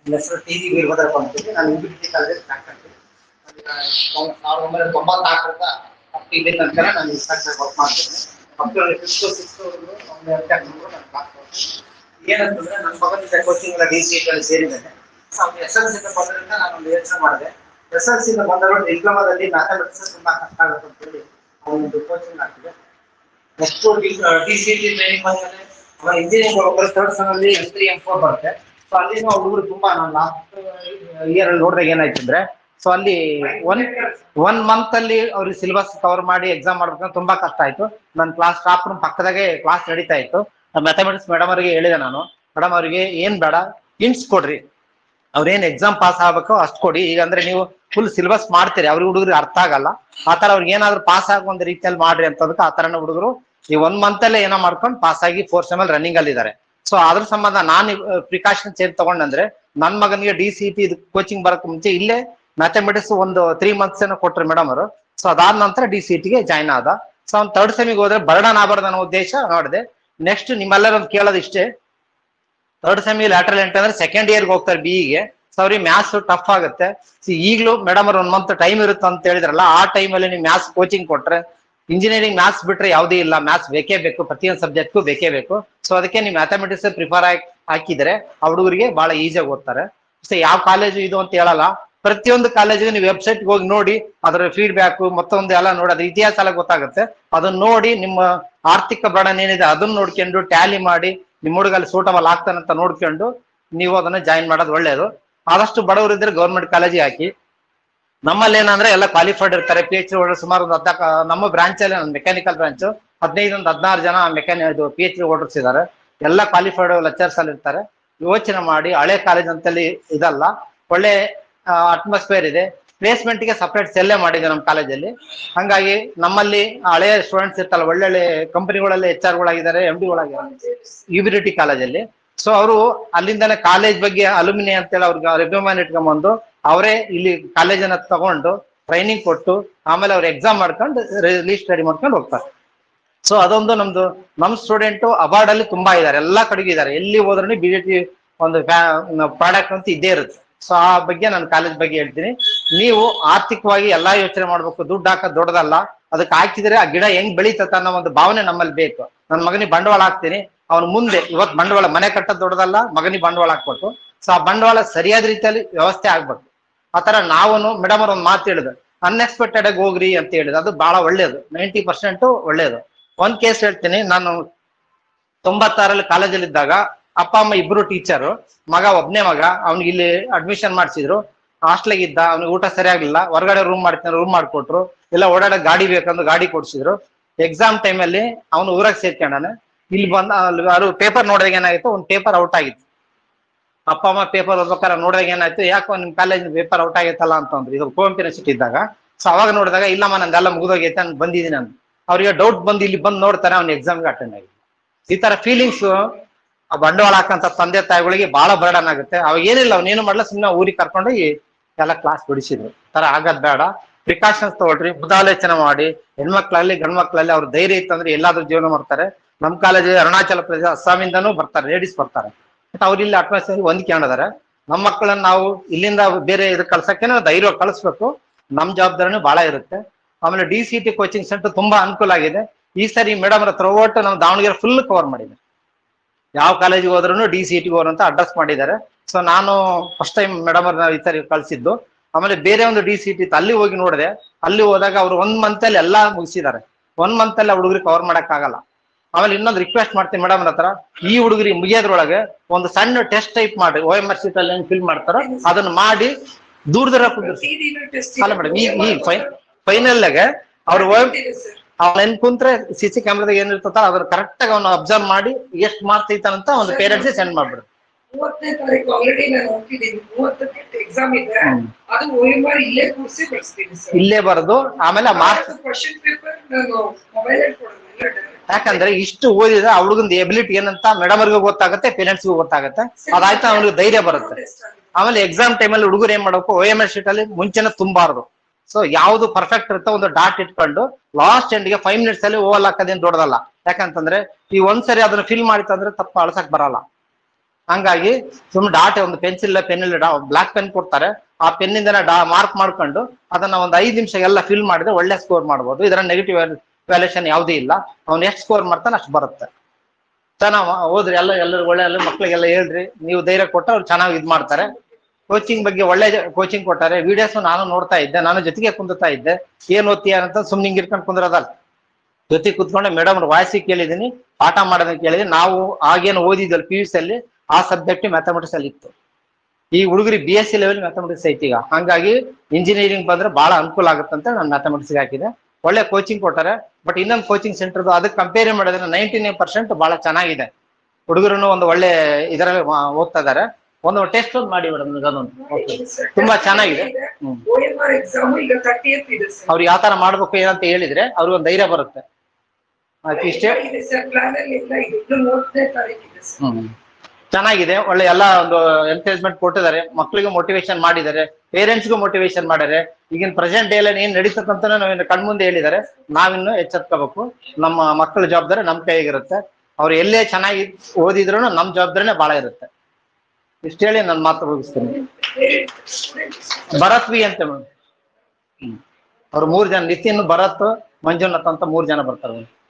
ನನ್ನ ಹೆಸರು T V Veerabhadrappa ಅಂತೇಳಿ ನಾನು ಯುಬಿಲಿಟಿ ಕಾಲೇಜ್ ಫ್ಯಾಕಲ್ಟಿ ಸಾವಿರದ ಒಂಬೈನೂರ ತೊಂಬತ್ನಾಲ್ಕರಿಂದ ಅಪ್ ಟು ಇಲ್ಲಿ ತನಕ ನಾನು ಇನ್ಸ್ಟ್ರಕ್ಟರ್ ವರ್ಕ್ ಮಾಡ್ತೀನಿ ಅಪ್ ಟು ಫಿಫ್ತ್ ಸಿಕ್ಸ್ತ್ ಒಂದು ನಾನು ಕ್ಲಾಸ್ ಮಾಡ್ತೀನಿ ಏನಂತಂದ್ರೆ ನನ್ನ ಮಗನಿಂದ ಕೋಚಿಂಗ್ ಡಿ ಸಿ ಅಲ್ಲಿ ಸೇರಿದ್ದೇನೆ ಅವ್ನು ಎಸ್ ಎಲ್ ಸಿ ಬಂದ್ರಿಂದ ನಾನು ಒಂದು ಯೋಚನೆ ಮಾಡಿದೆ ಎಸ್ ಎಲ್ ಸಿ ಬಂದರು ಡಿಪ್ಲೊಮಾದಲ್ಲಿ ಮ್ಯಾಥಮೆಟಿಕ್ಸ್ ತುಂಬಾ ಕಷ್ಟ ಆಗುತ್ತೆ ಅಂತೇಳಿ ಅವನೊಂದು ಕೋಚಿಂಗ್ ಆಗ್ತಿದೆ next D C T training ಬಂದ್ಮೇಲೆ ಅವ ಇಂಜಿನಿಯರಿಂಗ್ ಹೋಗ್ತಾರೆ ಥರ್ಡ್ ಸೆಮ್ ಅಲ್ಲಿ ಎಸ್ ತ್ರೀ ಎಂ ಫೋರ್ ಬರುತ್ತೆ ಸೊ ಅಲ್ಲಿನೂ ಹುಡುಗರು ತುಂಬಾ ನಾನು ಲಾಸ್ಟ್ ಇಯರ್ ಅಲ್ಲಿ ನೋಡಿದಾಗ ಏನಾಯ್ತು ಅಂದ್ರೆ ಸೊ ಅಲ್ಲಿ ಒನ್ ಒನ್ ಮಂತ್ ಅಲ್ಲಿ ಅವ್ರಿಗೆ ಸಿಲೆಬಸ್ ಕವರ್ ಮಾಡಿ ಎಕ್ಸಾಮ್ ಮಾಡ್ಬೇಕಂದ್ರೆ ತುಂಬಾ ಕಷ್ಟ ಆಯ್ತು ನನ್ನ ಕ್ಲಾಸ್ ಸ್ಟಾಫ್ ರೂಮ್ ಪಕ್ಕದಾಗೆ ಕ್ಲಾಸ್ ನಡೀತಾ ಇತ್ತು ಮ್ಯಾಥಮೆಟಿಕ್ಸ್ ಮೇಡಮ್ ಅವರಿಗೆ ಹೇಳಿದೆ ನಾನು ಮೇಡಮ್ ಅವರಿಗೆ ಏನ್ ಬೇಡ ಹಿಂಟ್ಸ್ ಕೊಡ್ರಿ ಅವ್ರೇನ್ ಎಕ್ಸಾಮ್ ಪಾಸ್ ಆಗ್ಬೇಕು ಅಷ್ಟು ಕೊಡಿ ಈಗ ಅಂದ್ರೆ ನೀವು ಫುಲ್ ಸಿಲೆಬಸ್ ಮಾಡ್ತೀರಿ ಅವ್ರಿಗೆ ಹುಡುಗರಿಗೆ ಅರ್ಥ ಆಗಲ್ಲ ಆ ತರ ಅವ್ರಿಗೆ ಏನಾದ್ರು ಪಾಸ್ ಆಗೋ ಒಂದು ರೀತಿಯಲ್ಲಿ ಮಾಡ್ರಿ ಅಂತದಕ್ಕೆ ಆ ತರನ ಹುಡುಗರು ಈ ಒನ್ ಮಂತ್ ಅಲ್ಲೇ ಏನೋ ಮಾಡ್ಕೊಂಡು ಪಾಸ್ ಆಗಿ ಫೋರ್ ಸೆಮ್ ಅಲ್ಲಿ ರನ್ನಿಂಗ್ ಅಲ್ಲಿ ಇದ್ದಾರೆ ಸೊ ಅದ್ರ ಸಂಬಂಧ ನಾನು ಪ್ರಿಕಾಷನ್ಸ್ ಏನ್ ತಗೊಂಡಂದ್ರೆ ನನ್ ಮಗನಿಗೆ ಡಿ ಸಿ ಟಿ ಕೋಚಿಂಗ್ ಬರಕ್ ಮುಂಚೆ ಇಲ್ಲೇ ಮ್ಯಾಥಮೆಟಿಕ್ಸ್ ಒಂದು ತ್ರೀ ಮಂತ್ಸ್ ಏನೋ ಕೊಟ್ರು ಮೇಡಮ್ ಅವರು ಸೊ ಅದಾದ ನಂತರ ಡಿ ಸಿ ಟಿಗೆ ಜಾಯ್ನ್ ಆದ ಸೊ ಅವ್ನು ಥರ್ಡ್ ಸೆಮಿಗೆ ಹೋದ್ರೆ ಬರ್ಡನ್ ಆಗಬಾರ್ದು ಅನ್ನೋ ಉದ್ದೇಶ ನೋಡಿದೆ ನೆಕ್ಸ್ಟ್ ನಿಮ್ಮೆಲ್ಲರೂ ಒಂದು ಕೇಳೋದು ಇಷ್ಟೇ ಥರ್ಡ್ ಸೆಮಿ ಲ್ಯಾಟ್ರಲ್ ಎಂಟ್ ಅಂದ್ರೆ ಸೆಕೆಂಡ್ ಇಯರ್ಗೆ ಹೋಗ್ತಾರೆ ಬಿಇಗೆ ಸೊ ಅವ್ರಿಗೆ ಮ್ಯಾಥ್ಸ್ ಟಫ್ ಆಗುತ್ತೆ ಸೊ ಈಗಲೂ ಮೇಡಮ್ ಅವ್ರ ಒಂದ್ ಮಂತ್ ಟೈಮ್ ಇರುತ್ತೆ ಅಂತ ಹೇಳಿದ್ರಲ್ಲ ಆ ಟೈಮಲ್ಲಿ ನೀವು ಮ್ಯಾಥ್ಸ್ ಕೋಚಿಂಗ್ ಕೊಟ್ರೆ ಇಂಜಿನಿಯರಿಂಗ್ ಮ್ಯಾಥ್ಸ್ ಬಿಟ್ರೆ ಯಾವುದೇ ಇಲ್ಲ ಮ್ಯಾಥ್ಸ್ ಬೇಕೇ ಬೇಕು ಪ್ರತಿಯೊಂದು ಸಬ್ಜೆಕ್ಟ್ಗೂ ಬೇಕೇ ಬೇಕು ಸೊ ಅದಕ್ಕೆ ನೀವು ಮ್ಯಾಥಮೆಟಿಕ್ಸ್ ಪ್ರಿಫರ್ ಹಾಕಿದ್ರೆ ಆ ಹುಡುಗರಿಗೆ ಬಹಳ ಈಸಿಯಾಗಿ ಓದ್ತಾರೆ ಸೊ ಯಾವ ಕಾಲೇಜು ಇದು ಅಂತ ಹೇಳಲ್ಲ ಪ್ರತಿಯೊಂದು ಕಾಲೇಜಿಗೆ ನೀವು ವೆಬ್ಸೈಟ್ ಹೋಗಿ ನೋಡಿ ಅದರ ಫೀಡ್ಬ್ಯಾಕ್ ಮತ್ತೊಂದು ಎಲ್ಲ ನೋಡಿ ಅದ್ರ ಇತಿಹಾಸ ಎಲ್ಲ ಗೊತ್ತಾಗುತ್ತೆ ಅದನ್ನ ನೋಡಿ ನಿಮ್ಮ ಆರ್ಥಿಕ ಬರ್ಡನ್ ಏನಿದೆ ಅದನ್ನ ನೋಡ್ಕೊಂಡು ಟ್ಯಾಲಿ ಮಾಡಿ ನಿಮ್ಮ ಹುಡುಗಲ್ಲಿ ಸೂಟಬಲ್ ಆಗ್ತಾನಂತ ನೋಡ್ಕೊಂಡು ನೀವು ಅದನ್ನ ಜಾಯಿನ್ ಮಾಡೋದು ಒಳ್ಳೇದು ಆದಷ್ಟು ಬಡವರು ಇದ್ರೆ ಗೌರ್ಮೆಂಟ್ ಕಾಲೇಜಿಗೆ ಹಾಕಿ ನಮ್ಮಲ್ಲಿ ಏನಂದ್ರೆ ಎಲ್ಲ ಕ್ವಾಲಿಫೈಡ್ ಇರ್ತಾರೆ ಪಿ ಎಚ್ ಡಿ ಸುಮಾರು ಒಂದು ಹದ್ನಾಲ್ಕು ನಮ್ಮ ಬ್ರಾಂಚ್ ಅಲ್ಲಿ ಮೆಕ್ಯಾನಿಕಲ್ ಬ್ರಾಂಚ್ ಹದಿನೈದು ಒಂದು ಹದಿನಾರು ಜನ ಮೆಕ್ಯಾನಿ ಇದು ಪಿ ಎಚ್ ಡಿ ಹೋಲ್ಡರ್ಸ್ ಇದ್ದಾರೆ ಎಲ್ಲ ಕ್ವಾಲಿಫೈಡ್ ಲೆಕ್ಚರ್ಸ್ ಅಲ್ಲಿ ಇರ್ತಾರೆ ಯೋಚನೆ ಮಾಡಿ ಹಳೆ ಕಾಲೇಜ್ ಅಂತಲ್ಲಿ ಇದಲ್ಲ ಒಳ್ಳೆ ಅಟ್ಮಾಸ್ಫಿಯರ್ ಇದೆ ಪ್ಲೇಸ್ಮೆಂಟ್ ಗೆ ಸಪರೇಟ್ ಸೆಲ್ಲೇ ಮಾಡಿದೆ ನಮ್ಮ ಕಾಲೇಜಲ್ಲಿ ಹಂಗಾಗಿ ನಮ್ಮಲ್ಲಿ ಹಳೆಯ ಸ್ಟೂಡೆಂಟ್ಸ್ ಇರ್ತಲ್ಲ ಒಳ್ಳೊಳ್ಳೆ ಕಂಪನಿಗಳಲ್ಲಿ ಎಚ್ ಆರ್ ಗಳಾಗಿದ್ದಾರೆ ಎಂ ಡಿ ಗಳಾಗಿದ್ದಾರೆ ಯುಬಿಲಿಟಿ ಕಾಲೇಜಲ್ಲಿ ಸೊ ಅವರು ಅಲ್ಲಿಂದನೇ ಕಾಲೇಜ್ ಬಗ್ಗೆ ಅಲುಮಿನಿ ಅಂತೇಳಿ ಅವ್ರಿಗೆ ಅಭಿಮಾನ ಇಟ್ಕೊಂಡ್ಬಂದು ಅವರೇ ಇಲ್ಲಿ ಕಾಲೇಜನ್ನ ತಗೊಂಡು ಟ್ರೈನಿಂಗ್ ಕೊಟ್ಟು ಆಮೇಲೆ ಅವ್ರು ಎಕ್ಸಾಮ್ ಮಾಡ್ಕೊಂಡು ರಿಲೀಸ್ ಸ್ಟಡಿ ಮಾಡ್ಕೊಂಡು ಹೋಗ್ತಾರೆ ಸೊ ಅದೊಂದು ನಮ್ದು ನಮ್ ಸ್ಟೂಡೆಂಟ್ ಅವಾರ್ಡ್ ಅಲ್ಲಿ ತುಂಬಾ ಇದ್ದಾರೆ ಎಲ್ಲಾ ಕಡೆಗೂ ಇದ್ದಾರೆ ಎಲ್ಲಿ ಹೋದ್ರೂ ಬಿಜೆಪಿ ಒಂದು ಪ್ರಾಡಕ್ಟ್ ಅಂತ ಇದ್ದೇ ಇರುತ್ತೆ ಸೊ ಆ ಬಗ್ಗೆ ನಾನು ಕಾಲೇಜ್ ಬಗ್ಗೆ ಹೇಳ್ತೀನಿ ನೀವು ಆರ್ಥಿಕವಾಗಿ ಎಲ್ಲಾ ಯೋಚನೆ ಮಾಡ್ಬೇಕು ದುಡ್ಡು ಹಾಕೋದು ದೊಡ್ಡದಲ್ಲ ಅದಕ್ಕೆ ಹಾಕಿದ್ರೆ ಆ ಗಿಡ ಹೆಂಗ್ ಬೆಳೀತತ್ತ ಅನ್ನೋ ಒಂದು ಭಾವನೆ ನಮ್ಮಲ್ಲಿ ಬೇಕು ನನ್ನ ಮಗನಿಗೆ ಬಂಡವಾಳ ಹಾಕ್ತೀನಿ ಅವ್ನು ಮುಂದೆ ಇವತ್ತು ಬಂಡವಾಳ ಮನೆ ಕಟ್ಟೋದು ದೊಡ್ಡದಲ್ಲ ಮಗನಿಗೆ ಬಂಡವಾಳ ಹಾಕ್ಬೇಕು ಸೊ ಆ ಬಂಡವಾಳ ಸರಿಯಾದ ರೀತಿಯಲ್ಲಿ ವ್ಯವಸ್ಥೆ ಆಗ್ಬೇಕು ಆತರ ನಾವು ಮೇಡಮ್ ಅವ್ರ ಒಂದು ಮಾತು ಹೇಳಿದ್ರು ಅನ್ಎಕ್ಸ್ಪೆಕ್ಟೆಡ್ ಆಗಿ ಹೋಗ್ರಿ ಅಂತ ಹೇಳಿದ್ರು ಅದು ಬಹಳ ಒಳ್ಳೇದು ನೈಂಟಿ ಪರ್ಸೆಂಟ್ ಒಳ್ಳೇದು ಒಂದ್ ಕೇಸ್ ಹೇಳ್ತೀನಿ ನಾನು ತೊಂಬತ್ತಾರಲ್ಲಿ ಕಾಲೇಜಲ್ಲಿ ಇದ್ದಾಗ ಅಪ್ಪ ಅಮ್ಮ ಇಬ್ರು ಟೀಚರು ಮಗ ಒಬ್ನೇ ಮಗ ಅವ್ನಿಗೆ ಇಲ್ಲಿ ಅಡ್ಮಿಷನ್ ಮಾಡಿಸಿದ್ರು ಹಾಸ್ಟ್ಲಿಗೆ ಇದ್ದ ಅವ್ನಿಗೆ ಊಟ ಸರಿಯಾಗ್ಲಿಲ್ಲ ಹೊರಗಡೆ ರೂಮ್ ಮಾಡ್ತೀನಿ ರೂಮ್ ಮಾಡ್ಕೊಟ್ರು ಇಲ್ಲ ಓಡಾಡಕ್ ಗಾಡಿ ಬೇಕಂದ್ರೆ ಗಾಡಿ ಕೊಡ್ಸಿದ್ರು ಎಕ್ಸಾಮ್ ಟೈಮಲ್ಲಿ ಅವನು ಊರಾಗ ಸೇರ್ಕೊಂಡಾನೆ ಇಲ್ಲಿ ಬಂದ ಅಲ್ಲಿ ಅವರು ಪೇಪರ್ ನೋಡಿದಾಗ ಏನಾಗಿತ್ತು ಒಂದು ಪೇಪರ್ ಔಟ್ ಆಗಿತ್ತು ಅಪ್ಪ ಅಮ್ಮ ಪೇಪರ್ ಓದ್ಬೇಕಾದ್ರೆ ನೋಡಿದಾಗ ಏನಾಯ್ತು ಯಾಕೋ ನಿಮ್ ಕಾಲೇಜ್ ಪೇಪರ್ ಔಟ್ ಆಗೈತಲ್ಲ ಅಂತಂದ್ರು ಇದು ಕುವೆಂಪು ಯೂನಿವರ್ಸಿಟಿ ಇದ್ದಾಗ ಸೊ ಅವಾಗ ನೋಡಿದಾಗ ಇಲ್ಲಮ್ಮ ನಂದೆಲ್ಲ ಮುಗಿದೋಗೈತೆ ನಾನು ಬಂದಿದ್ದೀನಿ ಅಂತ ಅವ್ರಿಗೆ ಡೌಟ್ ಬಂದು ಇಲ್ಲಿ ಬಂದು ನೋಡ್ತಾರೆ ಅವ್ನ ಎಕ್ಸಾಮ್ಗೆ ಅಟೆಂಡ್ ಆಗಿ ಈ ತರ ಫೀಲಿಂಗ್ಸ್ ಆ ಬಂಡವಾಳ ಹಾಕಂತ ತಂದೆ ತಾಯಿಗಳಿಗೆ ಬಹಳ ಬರ್ಡನ್ ಆಗುತ್ತೆ ಅವಾಗ ಏನಿಲ್ಲ ಅವ್ನೇನು ಮಾಡಲ್ಲ ಸುಮ್ಮನೆ ಊರಿಗೆ ಕರ್ಕೊಂಡೋಗಿ ಎಲ್ಲ ಕ್ಲಾಸ್ ಬಿಡಿಸಿದ್ರು ತರ ಆಗದ್ ಬೇಡ ಪ್ರಿಕಾಷನ್ಸ್ ತಗೊಳ್ರಿ ಮುದಾಲೋಚನೆ ಮಾಡಿ ಹೆಣ್ಮಕ್ಳಲ್ಲಿ ಗಂಡ್ಮಕ್ಳಲ್ಲಿ ಅವ್ರ ಧೈರ್ಯ ಇತ್ತಂದ್ರೆ ಎಲ್ಲಾದ್ರೂ ಜೀವನ ಮಾಡ್ತಾರೆ ನಮ್ ಕಾಲೇಜ್ ಅರುಣಾಚಲ ಪ್ರದೇಶ ಅಸ್ಸಾಮಿಂದನೂ ಬರ್ತಾರೆ ಲೇಡೀಸ್ ಬರ್ತಾರೆ ಬಟ್ ಅವ್ರು ಇಲ್ಲಿ ಅಟ್ಮಾಸ್ಫಿಯರ್ ಹೊಂದ್ಕೊಂಡಿದ್ದಾರೆ ನಮ್ಮ ಮಕ್ಕಳನ್ನ ನಾವು ಇಲ್ಲಿಂದ ಬೇರೆ ಇದು ಕಳ್ಸಕ್ಕೆ ನಾವು ಧೈರ್ಯ ಕಳಿಸ್ಬೇಕು ನಮ್ ಜವಾಬ್ದಾರಿನೂ ಬಹಳ ಇರುತ್ತೆ ಆಮೇಲೆ D C T coaching centre ತುಂಬಾ ಅನುಕೂಲ ಆಗಿದೆ ಈ ಸರಿ ಮೇಡಮ್ ಹತ್ರ ಒಟ್ಟು ನಾವು ದಾವಣಗೆರೆ ಫುಲ್ ಕವರ್ ಮಾಡಿದೆ ಯಾವ ಕಾಲೇಜಿಗೆ ಹೋದ್ರು ಡಿ ಸಿ ಟಿ ಹೋರ್ ಅಂತ ಅಡ್ರೆಸ್ ಮಾಡಿದ್ದಾರೆ ಸೊ ನಾನು ಫಸ್ಟ್ ಟೈಮ್ ಮೇಡಮ್ ಅವ್ರನ್ನ ಈ ಸರಿ ಕಳ್ಸಿದ್ದು ಆಮೇಲೆ ಬೇರೆ ಒಂದು ಡಿ ಸಿ ಟಿ ಅಲ್ಲಿ ಹೋಗಿ ನೋಡಿದೆ ಅಲ್ಲಿ ಹೋದಾಗ ಅವ್ರು ಒಂದ್ ಮಂತ್ ಅಲ್ಲಿ ಎಲ್ಲಾ ಮುಗಿಸಿದ್ದಾರೆ ಒಂದ್ ಮಂತ್ ಅಲ್ಲಿ ಹುಡುಗರಿಗೆ ಕವರ್ ಮಾಡಕ್ ಆಗಲ್ಲ ಆಮೇಲೆ ಇನ್ನೊಂದು ರಿಕ್ವೆಸ್ಟ್ ಮಾಡ್ತೀನಿ ಮೇಡಮ್ ಹತ್ರ ಈ ಹುಡುಗರಿ ಮುಗಿಯೋದ್ರೊಳಗೆ ಒಂದು ಸಣ್ಣ ಟೆಸ್ಟ್ ಟೈಪ್ ಮಾಡಿ ಓ ಎಂ ಆರ್ ಸೀಟ್ ಅಲ್ಲಿ ಏನ್ ಫಿಲ್ ಮಾಡ್ತಾರೋ ಅದನ್ನ ಮಾಡಿ ದೂರ ದೂರ ಕುಂದಿರ್ಸಿ ಅಲ್ಲ ಮೇಡಮ್ ಈ ಈ ಫೈನಲ್ ಅವ್ರು ಅವ್ನ ಏನ್ ಕುಂತ್ರೆ ಸಿ ಸಿ ಕ್ಯಾಮ್ರಾದಾಗ ಏನಿರ್ತದ ಅದ್ರ ಕರೆಕ್ಟ್ ಆಗಿ ಅವ್ನು ಅಬ್ಸರ್ವ್ ಮಾಡಿ ಎಷ್ಟ್ ಮಾರ್ಕ್ಸ್ ಐತಾನಂತ ಒಂದು ಪೇರೆಂಟ್ಸ್ ಸೆಂಡ್ ಮಾಡ್ಬಿಡು ಮೂವತ್ತನೇ ತಾರೀಕು ಆಲ್ರೆಡಿ ನಾನು ಹೋಗ್ತಿದ್ದೀನಿ ಮೂವತ್ತಕ್ಕೆ ಎಕ್ಸಾಮ್ ಇದೆ ಅದು ಓ ಎಂ ಆರ್ ಇಲ್ಲೇ ಕೂರಿಸಿ ಬರ್ಸ್ತೀನಿ ಸರ್ ಇಲ್ಲೇ ಬರೋದು ಆಮೇಲೆ ಮಾರ್ಕ್ಸ್ ಕ್ವಶನ್ ಪೇಪರ್ ನಾನು ಮೊಬೈಲ್ ಅಲ್ಲಿ ಕೊಡೋದಿಲ್ಲ direct. ಯಾಕಂದ್ರೆ ಇಷ್ಟು ಓದಿದ್ರೆ ಆ ಹುಡುಗನ ಎಬಿಲಿಟಿ ಏನಂತ ಮೇಡಮ್ ಅವ್ರಿಗೂ ಗೊತ್ತಾಗುತ್ತೆ ಪೇರೆಂಟ್ಸ್ಗೂ ಗೊತ್ತಾಗುತ್ತೆ ಅದಾಯ್ತು ಅವ್ನಿಗೆ ಧೈರ್ಯ ಬರುತ್ತೆ Test ಆಗಿದೆ. ಆಮೇಲೆ ಎಕ್ಸಾಮ್ ಟೈಮಲ್ಲಿ ಹುಡುಗರು ಏನ್ ಮಾಡ್ಬೇಕು ಓ ಎಂ ಎಸ್ ಶೀಟ್ ಅಲ್ಲಿ ಮುಂಚೆನೆ ತುಂಬಾರ್ದು ಸೊ ಯಾವ್ದು ಪರ್ಫೆಕ್ಟ್ ಇರುತ್ತೋ ಒಂದು ಡಾಟ್ ಇಟ್ಕೊಂಡು ಲಾಸ್ಟ್ ಎಂಡ್ಗೆ ಫೈವ್ ಮಿನಿಟ್ಸ್ ಅಲ್ಲಿ ಓವಲ್ ಹಾಕೋದೇನು ದೊಡ್ಡದಲ್ಲ ಯಾಕಂತಂದ್ರೆ ಈ ಒಂದ್ಸರಿ ಅದನ್ನ ಫಿಲ್ ಮಾಡಿತ್ತಂದ್ರೆ ತಪ್ಪು ಅಳ್ಸಕ್ ಬರಲ್ಲ ಹಂಗಾಗಿ ಸುಮ್ಮನೆ ಡಾಟ್ ಒಂದು ಪೆನ್ಸಿಲ್ ಪೆನ್ ಡಾ ಬ್ಲಾಕ್ ಪೆನ್ ಕೊಡ್ತಾರೆ ಆ ಪೆನ್ನಿಂದ ಡಾ ಮಾರ್ಕ್ ಮಾಡ್ಕೊಂಡು ಅದನ್ನ ಒಂದು ಐದು ನಿಮಿಷ ಎಲ್ಲ ಫಿಲ್ ಮಾಡಿದ್ರೆ ಒಳ್ಳೆ ಸ್ಕೋರ್ ಮಾಡ್ಬೋದು ಇದರ ನೆಗೆಟಿವ್ ವ್ಯಾಲ್ಯೂಷನ್ ಯಾವುದೂ ಇಲ್ಲ ಅವ್ನು ಎಷ್ಟು ಸ್ಕೋರ್ ಮಾಡ್ತಾನೆ ಅಷ್ಟು ಬರುತ್ತೆ ಚೆನ್ನಾಗಿ ಹೋದ್ರಿ ಎಲ್ಲ ಎಲ್ಲರೂ ಒಳ್ಳೆ ಎಲ್ಲ ಮಕ್ಳಿಗೆಲ್ಲ ಹೇಳ್ರಿ ನೀವು ಧೈರ್ಯ ಕೊಟ್ಟು ಅವ್ರು ಚೆನ್ನಾಗಿ ಇದು ಮಾಡ್ತಾರೆ ಕೋಚಿಂಗ್ ಬಗ್ಗೆ ಒಳ್ಳೆ ಕೋಚಿಂಗ್ ಕೊಟ್ಟಾರೆ ವಿಡಿಯೋಸ್ ನಾನು ನೋಡ್ತಾ ಇದ್ದೆ ನಾನು ಜೊತೆಗೆ ಕುಂದುತ್ತಾ ಇದ್ದೆ ಏನ್ ಓದ್ತೀಯ ಅಂತ ಸುಮ್ನೆ ಹಿಂಗ್ ಇರ್ಕೊಂಡು ಕುಂದ್ರದಲ್ಲ ಜೊತೆ ಕುತ್ಕೊಂಡು ಮೇಡಮ್ ವಾಯ್ಸಿ ಕೇಳಿದೀನಿ ಪಾಠ ಮಾಡೋದನ್ನ ಕೇಳಿದೀನಿ ನಾವು ಆಗೇನು ಓದಿದ್ವಲ್ಲ ಪಿ ಯು ಸಿ ಅಲ್ಲಿ ಆ ಸಬ್ಜೆಕ್ಟ್ ಮ್ಯಾಥಮೆಟಿಕ್ಸ್ ಅಲ್ಲಿ ಇತ್ತು ಈ ಹುಡುಗರಿ B S C level mathematics ಐತಿ ಈಗ ಹಂಗಾಗಿ ಇಂಜಿನಿಯರಿಂಗ್ ಬಂದ್ರೆ ಬಹಳ ಅನುಕೂಲ ಆಗುತ್ತಂತ ನಾನು ಮ್ಯಾಥಮೆಟಿಕ್ಸ್ ಹಾಕಿದೆ ಒಳ್ಳೆ ಕೋಚಿಂಗ್ ಕೊಟ್ಟಾರೆ ಬಟ್ ಇನ್ನೊಂದು ಕೋಚಿಂಗ್ ಸೆಂಟರ್ ಅದಕ್ಕೆ ಕಂಪೇರ್ ಮಾಡಿದ್ರೆ ನೈಂಟಿ ನೈನ್ ಪರ್ಸೆಂಟ್ ಬಹಳ ಚೆನ್ನಾಗಿದೆ ಹುಡುಗರು ಒಂದು ಒಳ್ಳೆ ಇದರಲ್ಲಿ ಓದ್ತಾ ಇದಾರೆ ಒಂದು ಟೆಸ್ಟ್ ಒಂದು ಮಾಡಿ ಮೇಡಮ್ ಅದೊಂದು ಓಕೆ ತುಂಬಾ ಚೆನ್ನಾಗಿದೆ ಹ್ಮ್. ಓ ಎಂ ಆರ್ ಎಕ್ಸಾಮ್ ಈಗ ತರ್ಟಿ ಇದೆ ಸರ್ ಅವ್ರು ಯಾವ ತರ ಮಾಡ್ಬೇಕು ಏನಂತ ಹೇಳಿದ್ರೆ ಅವ್ರಿಗೆ ಒಂದು ಧೈರ್ಯ ಬರುತ್ತೆ ಆಯ್ತು ಇಷ್ಟೇ ಇದೆ ಸರ್ ಪ್ಲಾನ್ ಅಲ್ಲಿ ಎಲ್ಲ ಇದೆ ಇನ್ನು ಮೂವತ್ತನೇ ತಾರೀಕು ಇದೆ ಸರ್ ಹ್ಮ್ ಚೆನ್ನಾಗಿದೆ ಒಳ್ಳೆ ಎಲ್ಲ ಒಂದು ಎನ್ಕರೇಜ್ಮೆಂಟ್ ಕೊಟ್ಟಿದ್ದಾರೆ ಮಕ್ಕಳಿಗೂ ಮೋಟಿವೇಶನ್ ಮಾಡಿದ್ದಾರೆ ಪೇರೆಂಟ್ಸ್ಗೂ ಮೋಟಿವೇಶನ್ ಮಾಡಿದ್ದಾರೆ ಈಗಿನ ಪ್ರೆಸೆಂಟ್ ಡೇ ಅಲ್ಲಿ ಏನ್ ನಡೀತಕ್ಕಂತ ನಾವೇನು ಕಣ್ಮುಂದೆ ಹೇಳಿದ್ದಾರೆ ನಾವಿನ್ನು ಎಚ್ಚೆತ್ಕೋಬೇಕು ನಮ್ಮ ಮಕ್ಕಳ ಜವಾಬ್ದಾರಿ ನಮ್ಮ ಕೈಗಿರುತ್ತೆ ಅವ್ರು ಎಲ್ಲೇ ಚೆನ್ನಾಗಿ ಓದಿದ್ರು ನಮ್ಮ ಜವಾಬ್ದಾರಿನೇ ಬಹಳ ಇರುತ್ತೆ ಇಷ್ಟ ಹೇಳಿ ನನ್ನ ಮಾತು ಮುಗಿಸ್ತೀನಿ ಭರತ್ ವಿ ಅಂತ ಮೇಡಮ್ ಅವ್ರು ಮೂರ್ ಜನ ನಿತಿನ್ ಭರತ್ ಮಂಜುನಾಥ್ ಅಂತ ಮೂರ್ ಜನ ಬರ್ತಾರೆ